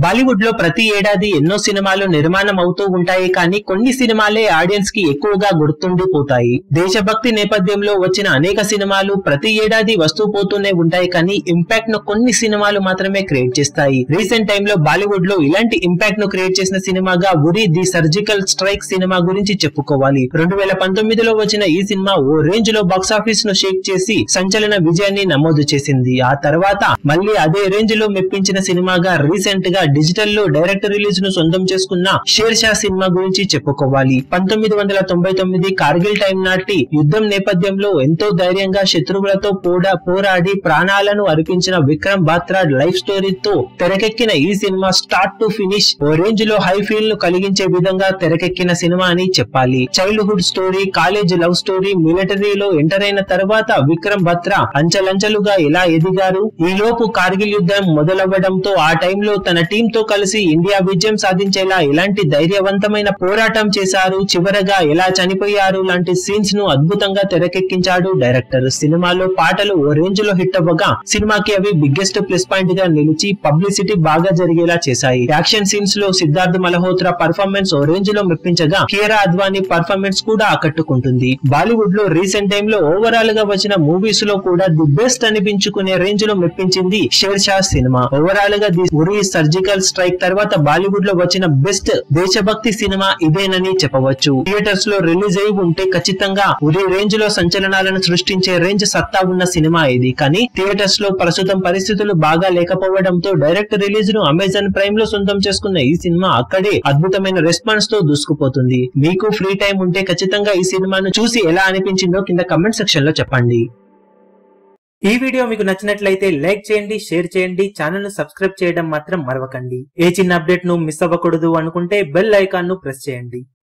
బాలీవుడ్ లో ప్రతి ఏడాది ఎన్నో సినిమాలు నిర్మాణం అవుతూ ఉంటాయి కానీ కొన్ని సినిమాలే ఆడియన్స్ కి ఎక్కువగా గుర్తుండిపోతాయి దేశభక్తి నేపథ్యంలో వచ్చిన అనేక సినిమాలు ప్రతి ఏడాది వస్తూ పోతూనే ఉంటాయి కానీ ఇంపాక్ట్ ను కొన్ని సినిమాలు మాత్రమే క్రియేట్ చేస్తాయి రీసెంట్ టైమ్ లో బాలీవుడ్ లో ఇలాంటి ఇంపాక్ట్ ను క్రియేట్ చేసిన సినిమాగా Uri the surgical strike cinema గురించి చెప్పుకోవాలి రెండు వేల పంతొమ్మిదిలో వచ్చిన ఈ సినిమా ఓ రేంజ్ లో బాక్సాఫీస్ ను షేక్ చేసి సంచలన విజయాన్ని నమోదు చేసింది ఆ తర్వాత మళ్ళీ అదే రేంజ్ లో మెప్పించిన సినిమాగా రీసెంట్ గా డిజిటల్ లో డైరెక్ట్ రిలీజ్ ను సొంతం చేసుకున్న షేర్ షా సినిమా గురించి చెప్పుకోవాలి పంతొమ్మిది వందల తొంభై తొమ్మిది కార్గిల్ టైం నాటి యుద్ధం నేపథ్యంలో ఎంతో ధైర్యంగా శత్రువులతో పోడా పోరాడి ప్రాణాలను అర్పించిన విక్రమ్ బాత్రా లైఫ్ స్టోరీతో తెరకెక్కిన ఈ సినిమా స్టార్ట్ టు ఫినిష్ ఓ రేంజ్ లో హై ఫీల్ ను కలిగించే విధంగా తెరకెక్కిన సినిమా అని చెప్పాలి childhood story college love story మిలిటరీలో ఎంటర్ అయిన తర్వాత విక్రమ్ బత్రా అంచెలంచెలుగా ఎలా ఎదిగారు ఈ లోపు కార్గిల్ యుద్ధం మొదలవ్వడంతో ఆ టైంలో తన టీం తో కలిసి ఇండియా విజయం సాధించేలా ఎలాంటి ధైర్యవంతమైన పోరాటం చేశారు చివరగా ఎలా చనిపోయారు లాంటి సీన్స్ ను అద్భుతంగా తెరకెక్కించాడు డైరెక్టర్ సినిమాలో పాటలు ఓ రేంజ్ లో హిట్ అవ్వగా సినిమాకి అవి బిగ్గెస్ట్ ప్లస్ పాయింట్ గా నిలిచి పబ్లిసిటీ బాగా జరిగేలా చేశాయి యాక్షన్ సీన్స్ లో సిద్ధార్థ్ మల్హోత్రా పర్ఫార్మెన్స్ ఓ రేంజ్ లో మెప్పించగా కీరా అద్వానీ పర్ఫార్మెన్స్ కూడా ఆకట్టుకుంటుంది బాలీవుడ్ లో రీసెంట్ టైమ్ లో ఓవరాల్ గా వచ్చిన మూవీస్ లో కూడా ది బెస్ట్ అనిపించుకునే రేంజ్ లో మెప్పించింది షేర్ షా సినిమా ఓవరాల్ గా ది ఉరి సర్జికల్ స్ట్రైక్ తర్వాత బాలీవుడ్ లో వచ్చిన బెస్ట్ దేశభక్తి సినిమా ఇదేనని చెప్పవచ్చు థియేటర్స్ లో రిలీజ్ అయి ఉంటే ఖచ్చితంగా ఉరి రేంజ్ లో సంచలనాలను సృష్టించే రేంజ్ సత్తా ఉన్న సినిమా ఇది కానీ థియేటర్స్ లో ప్రస్తుతం పరిస్థితులు బాగా లేకపోవడంతో డైరెక్ట్ రిలీజ్ ను అమెజాన్ ప్రైమ్ లో సొంతం చేసుకున్న ఈ సినిమా అక్కడే అద్భుతమైన రెస్పాన్స్ తో దూసుకుపోతుంది మీకు ఫ్రీ టైం ఉంటే ఖచ్చితంగా ఈ సినిమాను చూసి ఎలా అనిపించిందో కింద కమెంట్ సెక్షన్ లో చెప్పండి ఈ వీడియో మీకు నచ్చినట్లయితే లైక్ చేయండి షేర్ చేయండి ఛానల్ ను సబ్స్క్రైబ్ చేయడం మాత్రం మరవకండి ఏ చిన్న అప్డేట్ ను మిస్ అవ్వకూడదు అనుకుంటే బెల్ ఐకాన్ ను ప్రెస్ చేయండి